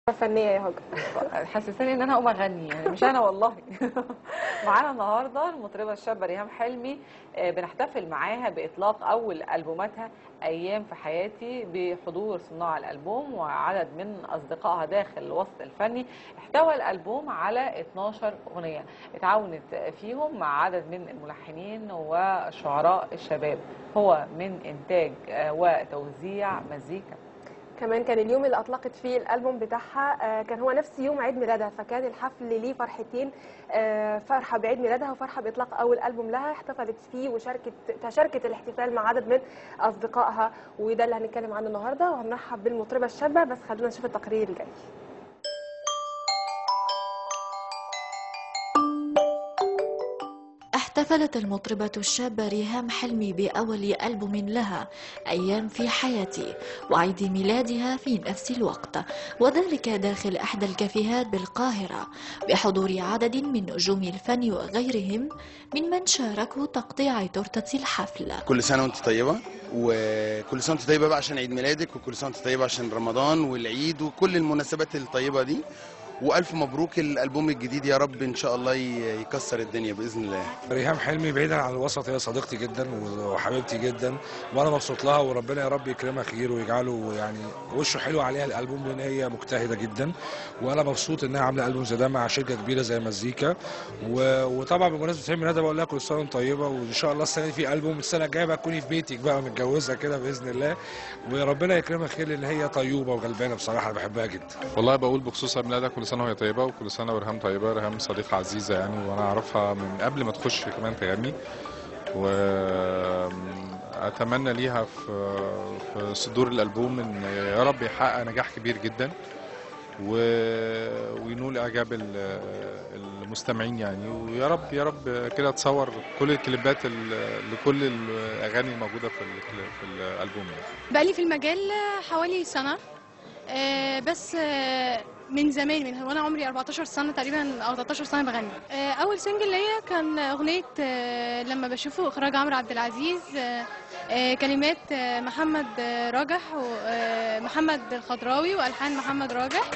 فنيه يا هاجر حسساني ان انا اقوم اغني يعني مش انا والله معانا النهارده المطربه الشابه ريهام حلمي آه، بنحتفل معاها باطلاق اول البوماتها ايام في حياتي بحضور صناع الالبوم وعدد من اصدقائها داخل الوسط الفني احتوى الالبوم على 12 اغنيه اتعاونت فيهم مع عدد من الملحنين والشعراء الشباب هو من انتاج آه، وتوزيع مزيكا كمان كان اليوم اللي اطلقت فيه الالبوم بتاعها آه، كان هو نفس يوم عيد ميلادها فكان الحفل ليه فرحتين آه، فرحه بعيد ميلادها وفرحه باطلاق اول البوم لها احتفلت فيه وشاركت تشاركت الاحتفال مع عدد من اصدقائها وده اللي هنتكلم عنه النهارده وهنرحب بالمطربه الشابه بس خلونا نشوف التقرير الجاي احتفلت المطربة الشابة ريهام حلمي بأول ألبوم لها أيام في حياتي وعيد ميلادها في نفس الوقت وذلك داخل إحدى الكافيهات بالقاهرة بحضور عدد من نجوم الفن وغيرهم ممن شاركوا تقطيع تورتة الحفل كل سنه وانت طيبه وكل سنه وانت طيبه بقى عشان عيد ميلادك وكل سنه وانت طيبه عشان رمضان والعيد وكل المناسبات الطيبه دي والف مبروك الالبوم الجديد يا رب ان شاء الله ي- يكسر الدنيا باذن الله ريهام حلمي بعيدا عن الوسط هي صديقتي جدا وحبيبتي جدا وانا مبسوط لها وربنا يا رب يكرمها خير ويجعله يعني وشه حلو عليها الالبوم لان هي مجتهده جدا وانا مبسوط انها عامله البوم زي ده مع شركه كبيره زي مزيكا و... وطبعا بمناسبه عيد ميلادها بقول لها كل سنه وانت طيبه وان شاء الله السنه دي في البوم السنه الجايه بقى تكوني في بيتك بقى متجوزه كده باذن الله وربنا يكرمها خير لان هي طيوبه وغلبانه بصراحه انا بحبها جدا والله بقول بخصوص عيد ميلادها كل سنه وهي طيبه وكل سنه وريهام طيبه ريهام صديقه عزيزه يعني وانا اعرفها من قبل ما تخش كمان تغني واتمنى ليها في في صدور الالبوم ان يا رب يحقق نجاح كبير جدا و... وينول اعجاب ال- المستمعين يعني ويا رب يا رب كده تصور كل الكليبات ال- لكل الاغاني الموجوده في ال- في الالبوم يعني. بقالي في المجال حوالي سنة آه، بس آه، من زمان من وانا عمري 14 سنة تقريبا او 13 سنة بغني آه، اول سنجل ليا كان اغنية آه، لما بشوفه اخراج عمرو عبد العزيز آه، آه، كلمات آه، محمد آه، راجح ومحمد الخضراوي والحان محمد راجح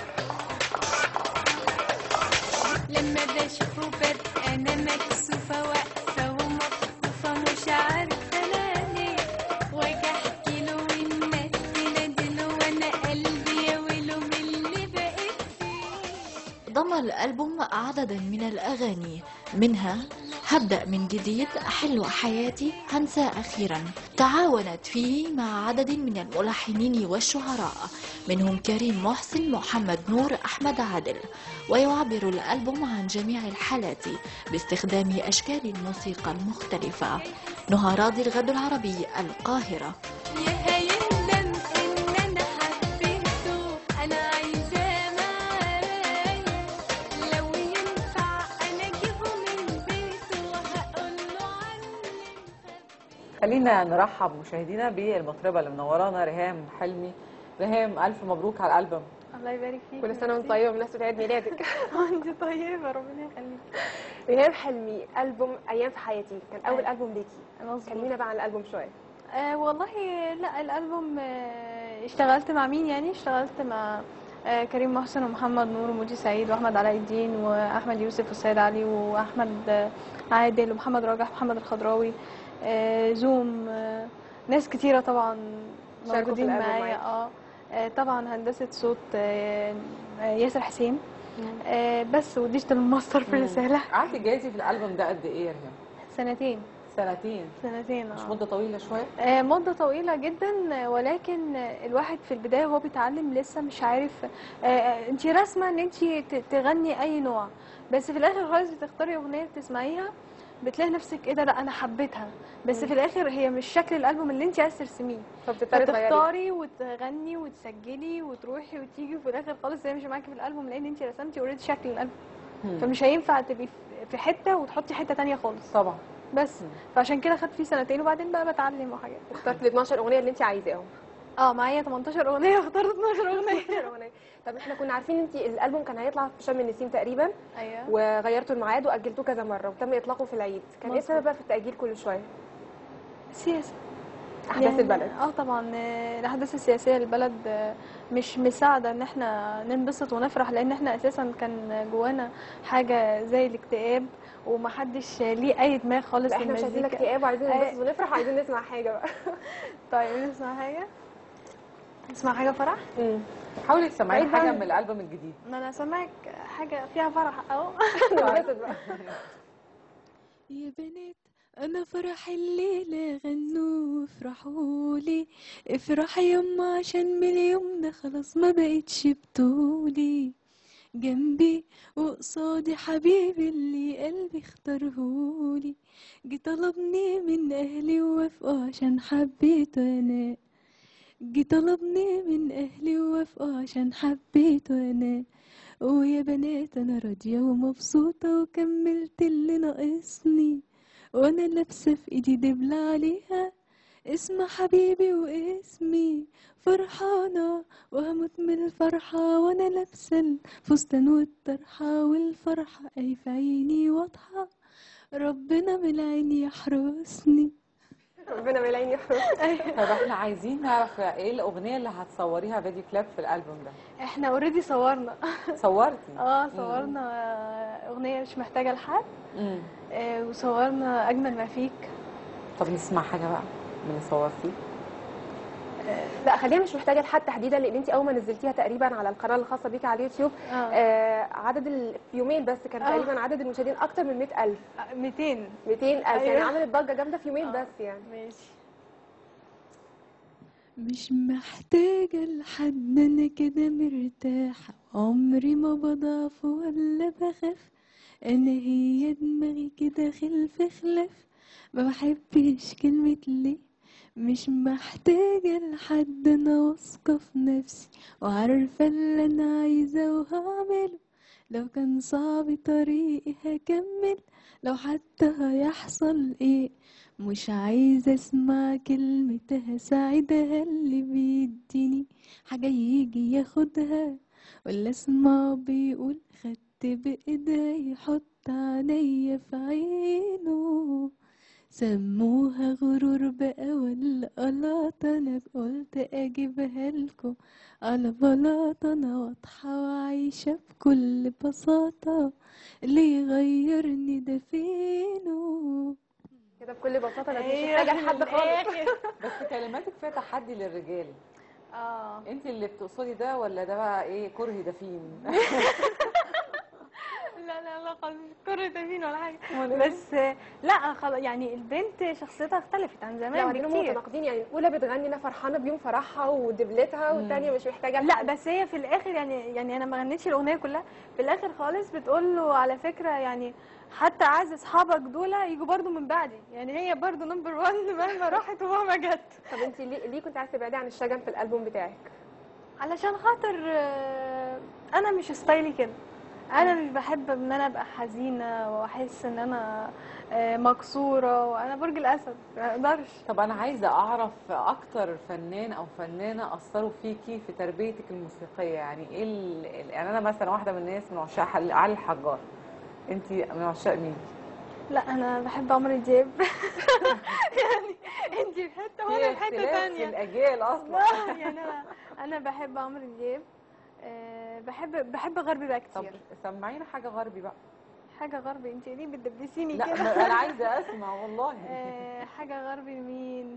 لما بشوفه ببقى انا مكسوفه واقفه ومكسوفه مش عارفه انا ليه واجي احكي له والناس تنادله وانا قلبي يا ويله من اللي بقيت فيه ضم الألبوم عددا من الأغاني منها هبدأ من جديد حلوة حياتي هنسى أخيرا تعاونت فيه مع عدد من الملحنين والشعراء منهم كريم محسن محمد نور أحمد عادل ويعبر الألبوم عن جميع الحالات باستخدام أشكال الموسيقى المختلفة نهى راضي الغد العربي القاهرة يا هيندم ان انا حبيته انا عايزاه معايا لو ينفع انا اجيبه من بيته وهقول له عني خلينا نرحب مشاهدينا بالمطربه اللي منورانا ريهام حلمي ريهام الف مبروك على الالبوم الله يبارك فيك كل سنه وانت طيبه بمناسبه عيد ميلادك انت طيبة ربنا يخليك ريهام حلمي البوم ايام في حياتي كان اول أيوة. البوم ليكي مظبوط. كلمينا بقى عن الالبوم شويه آه والله لا الالبوم آه اشتغلت مع مين يعني اشتغلت مع آه كريم محسن ومحمد نور وموجي سعيد واحمد علاء الدين واحمد يوسف والسيد علي واحمد آه عادل ومحمد راجح ومحمد الخضراوي آه زوم آه ناس كتيره طبعا شاركوا في موجودين الألبوم معايا معاكي. اه آه، طبعا هندسه صوت آه آه، ياسر حسين آه بس وديجيتال ماستر في الرساله قعدتي جاهزي في الالبوم ده قد ايه يا ريهام سنتين سنتين سنتين مش آه. مده طويله شويه آه، مدة طويلة جدا آه، ولكن آه، الواحد في البداية وهو بيتعلم لسه مش عارف انت راسمة ان انت تغني اي نوع بس في الاخر خالص بتختاري اغنية بتسمعيها بتلاقي نفسك ايه ده لا انا حبيتها بس في الاخر هي مش شكل الالبوم اللي انت عايز ترسميه فبتضطري تغيري فتختاري وتغني وتسجلي وتروحي وتيجي وفي الاخر خالص هي مش معاكي في الالبوم لان انت رسمتي اوريدي شكل الالبوم فمش هينفع تبقي في- في حته وتحطي حته تانية خالص طبعا بس فعشان كده خدت فيه سنتين وبعدين بقى بتعلم وحاجات اخترت ال 12 اغنيه اللي انت عايزاهم اه معايا 18 اغنيه واخترت 12 اغنيه 12 اغنيه طب احنا كنا عارفين انت الالبوم كان هيطلع في شم النسيم تقريبا ايوه وغيرتوا الميعاد واجلتوه كذا مره وتم اطلاقه في العيد كان ايه مظبوط. السبب بقى في التاجيل كل شويه سياسه احداث يعني البلد اه طبعا آه، الاحداث السياسيه للبلد آه، مش مساعده ان احنا ننبسط ونفرح لان احنا اساسا كان جوانا حاجه زي الاكتئاب ومحدش ليه اي دماغ خالص لا في احنا مش عايزين المزيكا اكتئاب وعايزين أي- ننبسط ونفرح وعايزين نسمع حاجه بقى طيب نسمع حاجه نسمع حاجه فرح حاولي تسمعيني بعيد حاجه عن- من الالبوم الجديد ما انا سامعك حاجه فيها فرح اهو ننبسط بقى يا بنات انا فرح الليلة غنوا افرحوا لي افرح يما عشان من اليوم ده خلاص ما بقتش بطولي جنبي وقصادي حبيبي اللي قلبي اختارهولي جه طلبني من اهلي ووافقوا عشان حبيته انا جه طلبني من اهلي ووافقوا عشان حبيته انا ويا بنات انا راضيه ومبسوطه وكملت اللي ناقصني وانا لابسه في ايدي دبله عليها اسم حبيبي واسمي فرحانه وهموت من الفرحه وانا لابسه الفستان والطرحه والفرحه اي في عيني واضحه ربنا من العين يحرسني ربنا ما يلاقيني طب احنا عايزين نعرف ايه الاغنيه اللي هتصوريها فيديو كليب في الالبوم ده احنا اوريدي صورنا صورتي اه صورنا آه، اغنيه مش محتاجه لحد مم. آه، وصورنا اجمل ما فيك طب نسمع حاجه بقى من اللي صورتيه لا خلينا مش محتاجه لحد تحديدا لان انت اول ما نزلتيها تقريبا على القناه الخاصه بيكي على اليوتيوب اه آه عدد ال... في يومين بس كان آه. تقريبا عدد المشاهدين اكتر من 100000 200 200000 يعني أيوة. عملت ضجه جامده في يومين آه. بس يعني ماشي مش محتاجة لحد أنا كده مرتاحة عمري ما بضعف ولا بخاف أنا هي دماغي كده خلف خلاف ما بحبش كلمة ليه مش محتاجة لحد أنا واثقة في نفسي وعارفة اللي أنا عايزة وهعمله لو كان صعب طريقي هكمل لو حتى هيحصل ايه مش عايزة اسمع كلمة هساعدها اللي بيديني حاجة يجي ياخدها ولا اسمع بيقول خدت بايديا يحط عينيا في عينه سموها غرور بقى ولا قلاط انا قلت اجيبها لكم على بلاطة انا واضحة وعايشة بكل بساطة اللي يغيرني ده فينه كده بكل بساطه انا مش أيوة، محتاجه لحد خالص بس كلماتك فيها تحدي للرجال اه انت اللي بتقصدي ده ولا ده بقى ايه كره دفين لا لا لا خالص مش كره تمين ولا حاجه بس آه، لا خلاص يعني البنت شخصيتها اختلفت عن لا زمان وبعدين هم بكتير متناقضين يعني الاولى بتغني انا فرحانه بيوم فرحها ودبلتها والثانيه مش محتاجه لا لحد. بس هي في الاخر يعني يعني انا ما غنيتش الاغنيه كلها في الاخر خالص بتقول له على فكره يعني حتى عايز اصحابك دول يجوا برضو من بعدي يعني هي برضو نمبر 1 مهما راحت ومهما جت طب انت ليه ليه كنت عايزه تبعدي عن الشجن في الالبوم بتاعك علشان خاطر آه، انا مش ستايلي كده انا مش بحب ان انا ابقى حزينه واحس ان انا آه، مكسوره وانا برج الاسد ما اقدرش طب انا عايزه اعرف اكتر فنان او فنانه اثروا فيكي في تربيتك الموسيقيه يعني ايه ال... ال- يعني انا مثلا واحده من الناس من عشاق حل- علي الحجار انت من عشاق مين لا انا بحب عمرو دياب يعني انت في حته وانا في في حته اختلاف في تانية الاجيال اصلا لا يعني انا انا بحب عمرو دياب آه، بحب بحب غربي بقى طب كتير سمعينا حاجه غربي بقى حاجه غربي انت ليه بتدبسيني لا كده ما انا عايزه اسمع والله آه، حاجه غربي مين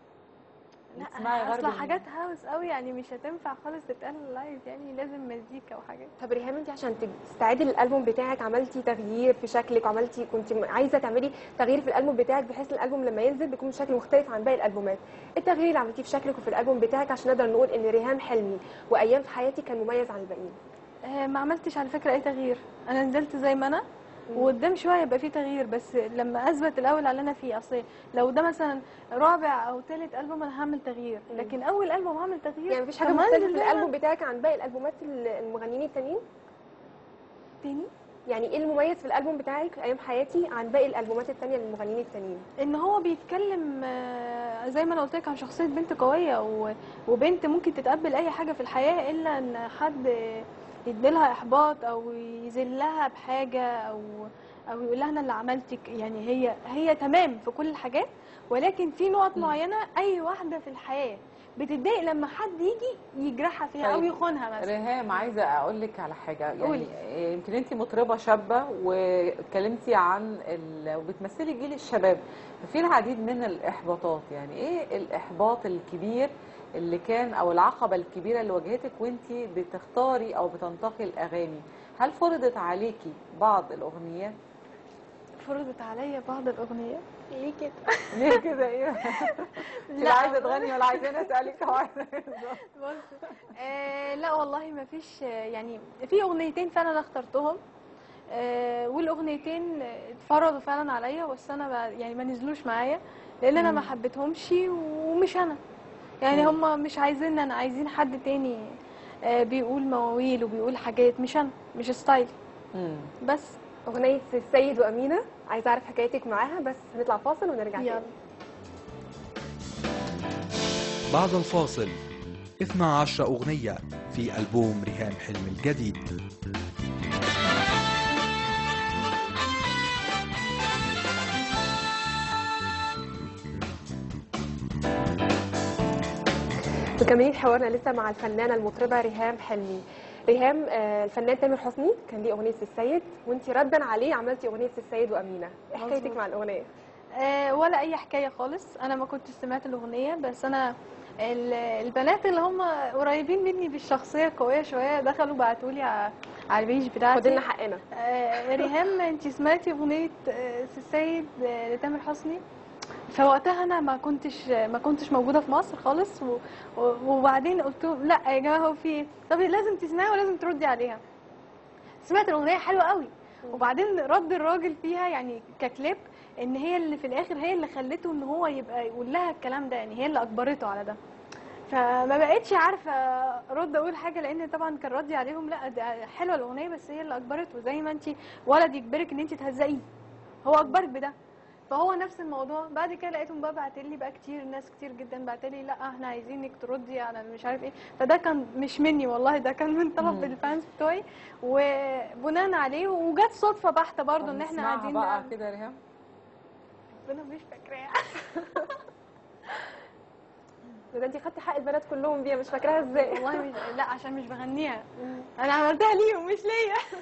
بتسمعي لا غربي اصلا مين؟ حاجات هاوس قوي يعني مش هتنفع خالص تتقال لايف يعني لازم مزيكا وحاجات طب ريهام انت عشان تستعدي للالبوم بتاعك عملتي تغيير في شكلك وعملتي كنت م- عايزه تعملي تغيير في الالبوم بتاعك بحيث الالبوم لما ينزل بيكون بشكل مختلف عن باقي الالبومات إيه التغيير اللي عملتيه في شكلك وفي الالبوم بتاعك عشان نقدر نقول ان ريهام حلمي وايام في حياتي كان مميز عن الباقيين آه، ما عملتش على فكره اي تغيير انا نزلت زي ما انا وقدام شويه يبقى في تغيير بس لما اثبت الاول على اللي انا فيه اصل لو ده مثلا رابع او ثالث البوم انا هعمل تغيير مم. لكن اول البوم هعمل تغيير يعني مفيش حاجه طب ما مختلفه أنزل في زي ما الالبوم بتاعك عن باقي الالبومات ال- المغنيين التانيين تاني يعني ايه المميز في الالبوم بتاعك ايام حياتي عن باقي الالبومات التانية للمغنيين التانيين ان هو بيتكلم آه، زي ما انا قلت لك عن شخصيه بنت قويه و- وبنت ممكن تتقبل اي حاجه في الحياه الا ان حد يديلها احباط او يذلها بحاجه او او يقول لها انا اللي عملتك يعني هي هي تمام في كل الحاجات ولكن في نقط معينه اي واحده في الحياه بتتضايق لما حد يجي يجرحها فيها او طيب، يخونها مثلا ريهام عايزه اقول لك على حاجه يعني قولي. يمكن انت مطربه شابه واتكلمتي عن ال... وبتمثلي جيل الشباب ففي العديد من الاحباطات يعني ايه الاحباط الكبير اللي كان او العقبه الكبيره اللي واجهتك وانت بتختاري او بتنتقي الاغاني هل فرضت عليكي بعض الاغنيات فرضت عليا بعض الاغنيات ليه كده ليه كده ايه انت لا عايزه تغني ولا عايزاني اسالك أو عايزة بص آه لا والله ما فيش آه، يعني في اغنيتين فعلا انا اخترتهم آه والاغنيتين اتفرضوا فعلا عليا بس انا ب- يعني ما نزلوش معايا لان انا ما مم. حبيتهمش ومش انا يعني مم. هم مش عايزين انا عايزين حد تاني آه بيقول مواويل وبيقول حاجات مش انا مش ستايلي مم. بس اغنيه السيد وامينه عايزه اعرف حكايتك معاها بس نطلع فاصل ونرجع يلا تاني بعد الفاصل 12 أغنية في ألبوم ريهام حلمي الجديد مكملين حوارنا لسه مع الفنانه المطربه ريهام حلمي ريهام آه، الفنان تامر حسني كان ليه اغنيه السيد وانت ردا عليه عملتي اغنيه السيد وامينه ايه حكايتك مظبوط. مع الاغنيه آه، ولا اي حكايه خالص انا ما كنتش سمعت الاغنيه بس انا ال- البنات اللي هم قريبين مني بالشخصيه قويه شويه دخلوا بعتوا لي على البيج بتاعتي خد لنا حقنا آه، ريهام انت سمعتي اغنيه آه، سي السيد آه، لتامر حسني فوقتها انا ما كنتش ما كنتش موجوده في مصر خالص و- و- وبعدين قلت لهم لا يا جماعه هو في ايه طب لازم تسمعيها ولازم تردي عليها سمعت الاغنيه حلوه قوي وبعدين رد الراجل فيها يعني ككليب ان هي اللي في الاخر هي اللي خلته ان هو يبقى يقول لها الكلام ده يعني هي اللي اجبرته على ده فما بقتش عارفه ارد اقول حاجه لان طبعا كان ردي عليهم لا ده حلوه الاغنيه بس هي اللي اجبرته زي ما انت ولد يجبرك ان انت تهزقيه هو اجبرك بده فهو نفس الموضوع بعد كده لقيتهم بقى بعتلي بقى كتير ناس كتير جدا بعتلي لا احنا عايزينك تردي على مش عارف ايه فده كان مش مني والله ده كان من طلب مم. الفانز بتوعي وبناء عليه وجت صدفه بحته برضو ان احنا نسمعها قاعدين بقى نعمل- كده يا ريهام انا مش فاكراها ده انت خدتي حق البنات كلهم بيها مش فاكراها ازاي والله مش لا عشان مش بغنيها انا عملتها ليهم مش ليا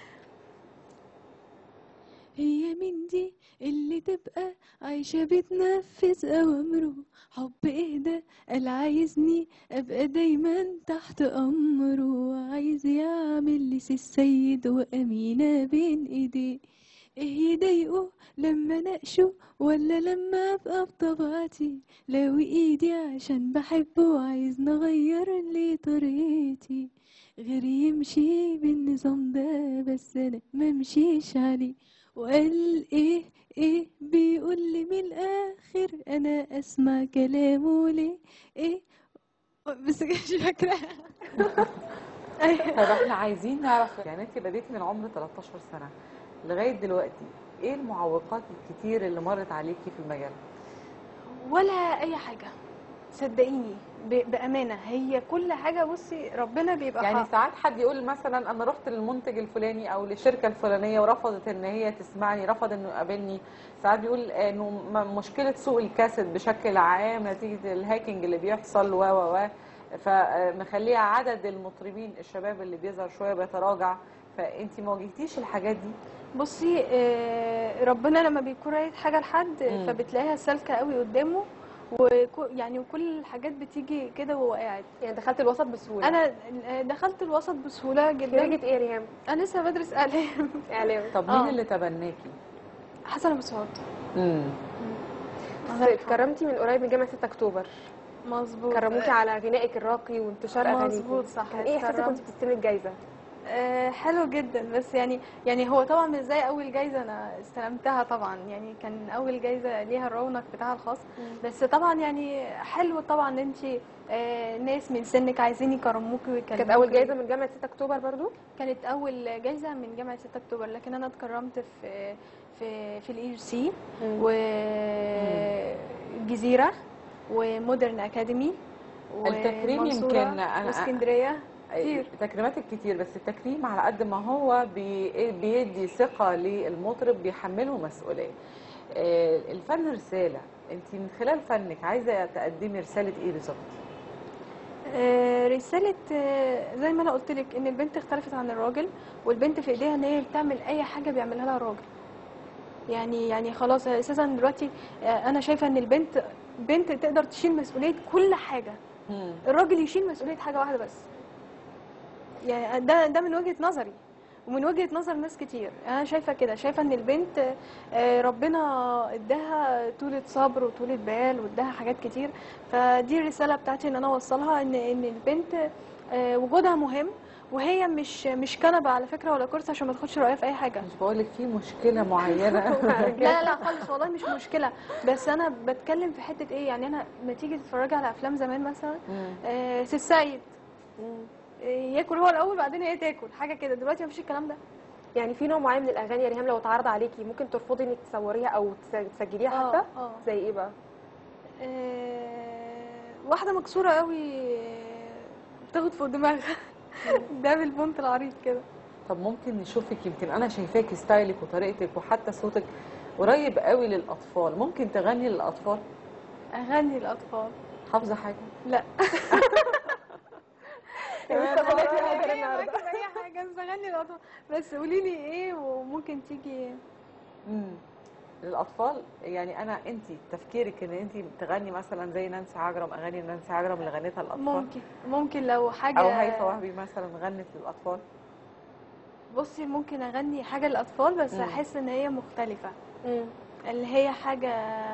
هي من دي اللي تبقى عايشة بتنفذ أوامره حب اهدى قال عايزني أبقى دايما تحت أمره عايز يعمل لي سي السيد وأمينة بين إيديه ايه يضايقه لما ناقشه ولا لما ابقى بطبيعتي لو ايدي عشان بحبه وعايز نغير لي طريقتي غير يمشي بالنظام ده بس انا ممشيش عليه وقال ايه ايه بيقول لي من الاخر انا اسمع كلامه ليه ايه بس مش فاكراها طب احنا عايزين نعرف يعني انت بديتي من عمر 13 سنه لغايه دلوقتي ايه المعوقات الكتير اللي مرت عليكي في المجال ولا اي حاجه صدقيني ب- بامانه هي كل حاجه بصي ربنا بيبقى يعني حق. ساعات حد يقول مثلا انا رحت للمنتج الفلاني او للشركه الفلانيه ورفضت ان هي تسمعني رفض انه يقابلني ساعات بيقول انه م- مشكله سوق الكاسيت بشكل عام نتيجه الهاكينج اللي بيحصل و و و فمخليه عدد المطربين الشباب اللي بيظهر شويه بيتراجع فانت ما واجهتيش الحاجات دي بصي آه، ربنا لما بيكون رايد حاجه لحد مم. فبتلاقيها سالكه قوي قدامه وكو يعني وكل الحاجات بتيجي كده وهو قاعد يعني دخلت الوسط بسهوله انا دخلت الوسط بسهوله جدا خريجه ايه ريهام انا لسه بدرس اعلام اعلام طب مين آه. اللي تبناكي حسن ابو سعود امم بس اتكرمتي من قريب من جامعه 6 اكتوبر مظبوط كرموكي على غنائك الراقي وانتشار اغانيكي مظبوط، صح، كان ايه احساسك اتكرمت. كنت بتستلمي الجايزه آه، حلو جدا بس يعني يعني هو طبعا مش زي اول جايزه انا استلمتها طبعا يعني كان اول جايزه ليها الرونق بتاعها الخاص بس طبعا يعني حلو طبعا ان انت آه، ناس من سنك عايزين يكرموكي ويكلموكي كانت اول جايزه من جامعه 6 اكتوبر برضو كانت اول جايزه من جامعه 6 اكتوبر لكن انا اتكرمت في في في الاي سي والجزيره ومودرن اكاديمي التكريم والمنصورة يمكن أنا- واسكندريه كتير. التكريمات الكتير بس التكريم على قد ما هو بي- بيدي ثقه للمطرب بيحمله مسؤوليه آه، الفن رساله انت من خلال فنك عايزه تقدمي رساله ايه بالظبط آه، رسالة آه، زي ما انا قلت لك ان البنت اختلفت عن الراجل والبنت في ايديها ان هي بتعمل اي حاجة بيعملها لها الراجل يعني يعني خلاص اساسا دلوقتي آه، انا شايفة ان البنت بنت تقدر تشيل مسؤولية كل حاجة الراجل يشيل مسؤولية حاجة واحدة بس يعني ده ده من وجهة نظري ومن وجهة نظر ناس كتير انا شايفة كده شايفة ان البنت آه، ربنا اداها طولة صبر وطولة بال واداها حاجات كتير فدي الرسالة بتاعتي ان انا اوصلها ان ان البنت آه، وجودها مهم وهي مش مش كنبة على فكرة ولا كرسي عشان ما تاخدش رأيها في اي حاجة مش بقول لك في مشكله معينه لا لا لا خالص والله مش مشكلة بس انا بتكلم في حتة ايه يعني انا ما تيجي تتفرجي على افلام زمان مثلا مم. آه، سي السيد آه، ياكل هو الاول بعدين هي تاكل حاجة كده دلوقتي مفيش الكلام ده يعني في نوع معين من الاغاني يا ريهام لو اتعرض عليكي ممكن ترفضي انك تصوريها او تس- تسجليها اه حتى اه زي ايه بقى آه، واحدة مكسورة قوي آه، بتاخد فوق دماغها ده بالبنط العريض كده طب ممكن نشوفك يمكن انا شايفاكي ستايلك وطريقتك وحتى صوتك قريب قوي للاطفال ممكن تغني للاطفال اغني الاطفال حافظه حاجه لا لسه أنا بقولك جاية حاجة معاكي النهاردة. في اي حاجة بس اغني الاطفال بس قولي لي ايه وممكن تيجي امم للاطفال يعني انا انت تفكيرك ان انت تغني مثلا زي نانسي عجرم اغاني نانسي عجرم اللي غنتها للاطفال ممكن ممكن لو حاجة او هيفا وهبي مثلا غنت للاطفال بصي ممكن اغني حاجة للاطفال بس مم. احس ان هي مختلفة مم. اللي هي حاجة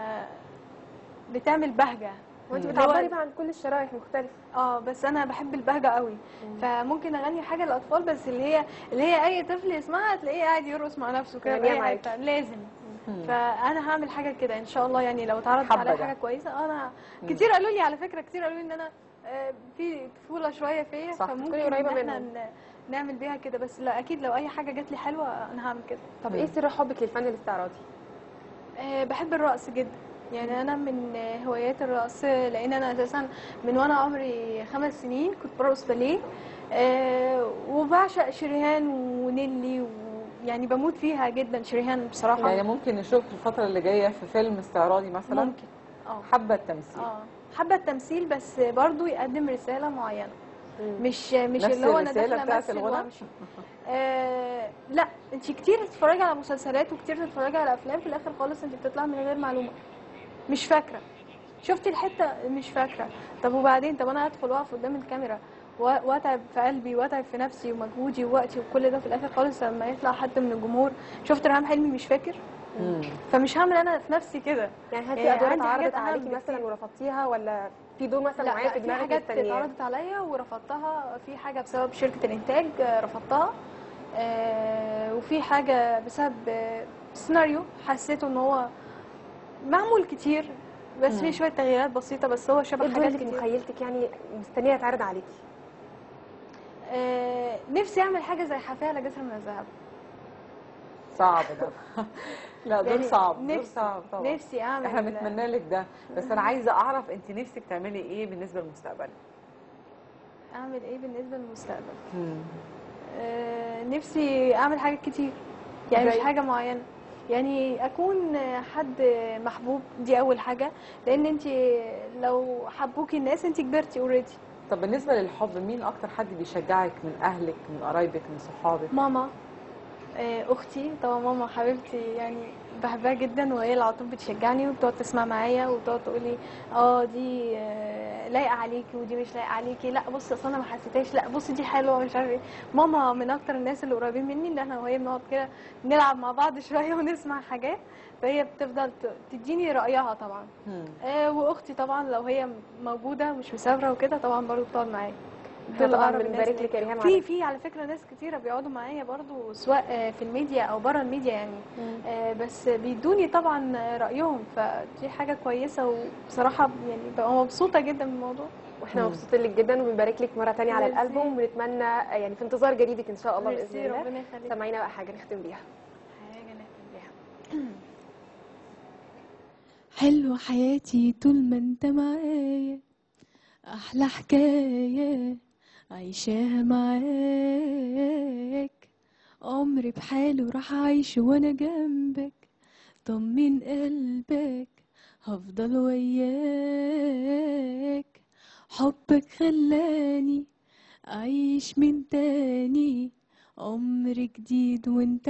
بتعمل بهجة وانت مم. بتعبري بقى عن كل الشرائح مختلفة اه بس انا بحب البهجه قوي فممكن اغني حاجه للاطفال بس اللي هي اللي هي اي طفل يسمعها تلاقيه قاعد يرقص مع نفسه كده يعني بأي معاكي. حتة. لازم مم. فانا هعمل حاجه كده ان شاء الله يعني لو اتعرضت حابة عليا ده. حاجه كويسه انا مم. كتير قالوا لي على فكره كتير قالوا لي ان انا آه، في طفوله شويه فيا صح، فممكن تكوني قريبة ان احنا منهم. ن- نعمل بيها كده بس لا اكيد لو اي حاجه جات لي حلوه انا هعمل كده طب ايه سر حبك للفن الاستعراضي آه، بحب الرقص جدا يعني انا من آه، هوايات الرقص آه، لان انا اساسا من وانا عمري خمس سنين كنت برقص باليه آه، وبعشق شريهان ونيلي ويعني بموت فيها جدا شريهان بصراحه يعني ممكن نشوف الفتره اللي جايه في فيلم استعراضي مثلا ممكن اه حابه التمثيل اه حابه التمثيل بس برضو يقدم رساله معينه مش مش نفس اللي هو انا الرسالة داخله بتاعت امثل الغنى؟ وامشي آه لا انت كتير تتفرجي على مسلسلات وكتير تتفرجي على افلام في الاخر خالص انت بتطلعي من غير معلومه مش فاكره شفتي الحته مش فاكره طب وبعدين طب انا هدخل واقف قدام الكاميرا و- واتعب في قلبي واتعب في نفسي ومجهودي ووقتي وكل ده في الاخر خالص لما يطلع حد من الجمهور شفت ريهام حلمي مش فاكر مم. فمش هعمل انا في نفسي كده يعني هل في يعني ادوار عندي حاجات اتعرضت أهم عليكي بكتير. مثلا ورفضتيها ولا في دور مثلا لا, معين لا في في دماغك حاجات مستنياه اتعرضت عليا ورفضتها في حاجه بسبب شركه الانتاج آه، رفضتها آه، وفي حاجه بسبب آه، سيناريو حسيته ان هو معمول كتير بس مم. في شويه تغييرات بسيطه بس هو ايه شبه الدور حاجات اللي في كتير مخيلتك يعني مستنيه يتعرض عليكي آه، نفسي اعمل حاجه زي حافيه على جسر من الذهب صعب ده لا دور يعني صعب دور نفسي- صعب طبعا نفسي اعمل احنا بنتمنى لك ده بس انا عايزه اعرف انت نفسك تعملي ايه بالنسبه للمستقبل اعمل ايه بالنسبه للمستقبل مم. آه، نفسي اعمل حاجات كتير يعني زي؟ مش حاجه معينه يعني اكون حد محبوب دي اول حاجه لان انت لو حبوكي الناس انت كبرتي اوريدي طب بالنسبه للحب مين اكتر حد بيشجعك من اهلك من قرايبك من صحابك ماما آه، اختي طبعا ماما حبيبتي يعني بحبها جدا وهي اللي على طول بتشجعني وبتقعد تسمع معايا وبتقعد تقول لي اه دي آه، لايقه عليكي ودي مش لايقه عليكي لا بصي اصل انا ما حسيتهاش لا بصي دي حلوه مش عارفه ايه ماما من اكتر الناس اللي قريبين مني ان احنا وهي بنقعد كده نلعب مع بعض شويه ونسمع حاجات فهي بتفضل ت- تديني رايها طبعا مم. آه واختي طبعا لو هي موجوده مش مسافره وكده طبعا برضو بتقعد معايا احنا طبعا أقرب الناس بنبارك ليا. لك يا ريهام في في على فكره ناس كتيره بيقعدوا معايا برضو سواء آه، في الميديا او بره الميديا يعني آه، بس بيدوني طبعا رايهم فدي حاجه كويسه وبصراحه يعني ببقى مبسوطه جدا من الموضوع واحنا مم. مبسوطين لك جدا وبنبارك لك مره تانية على ميرسي. الالبوم ونتمنى يعني في انتظار جديدك ان شاء الله باذن ميرسي الله ربنا يخليك سمعينا بقى حاجه نختم بيها حاجه نختم بيها حلوة حياتي طول ما انت معايا احلى حكاية عايشاها معاك عمري بحاله راح أعيش وأنا جنبك طمن قلبك هفضل وياك حبك خلاني أعيش من تاني عمر جديد وانت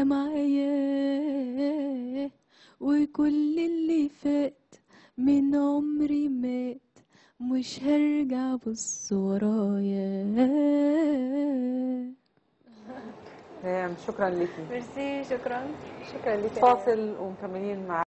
معايا وكل اللي فات من عمري مات مش هرجع بص ورايا ريهام شكرا ليكي ميرسي شكرا شكرا لك فاصل ومكملين مع